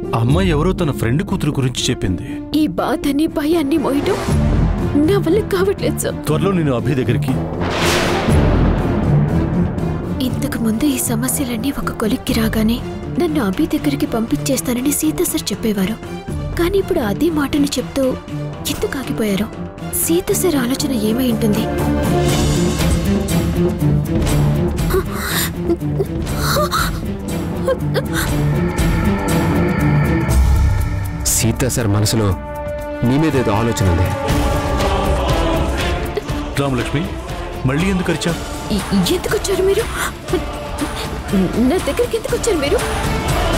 ఆ అమ్మాయి ఎవరో తన ఫ్రెండ్ కూతురు గురించి చెప్పింది ఈ బాధని భయాన్ని మోయటం నా వల్ల కావట్లేదు సార్ త్వరలో నేను అభి దగ్గరికి ఇంతకు ముందు ఈ సమస్యలన్నీ ఒక కొలిక్కి రాగానే నన్ను అభి దగ్గరికి పంపించేస్తానని సీత సార్ చెప్పేవారు కానీ ఇప్పుడు అదే మాటని చెప్తూ ఎందుకు ఆగిపోయారు సీత సార్ ఆలోచన ఏమై ఉంటుంది సీత సార్ మనసులో నీ మీద ఏదో ఆలోచన ఉంది రామలక్ష్మి మళ్ళీ ఎందుకు అరిచా ఎ- ఎందుకు వచ్చారు మీరు నా దగ్గరికి ఎందుకు వచ్చారు మీరు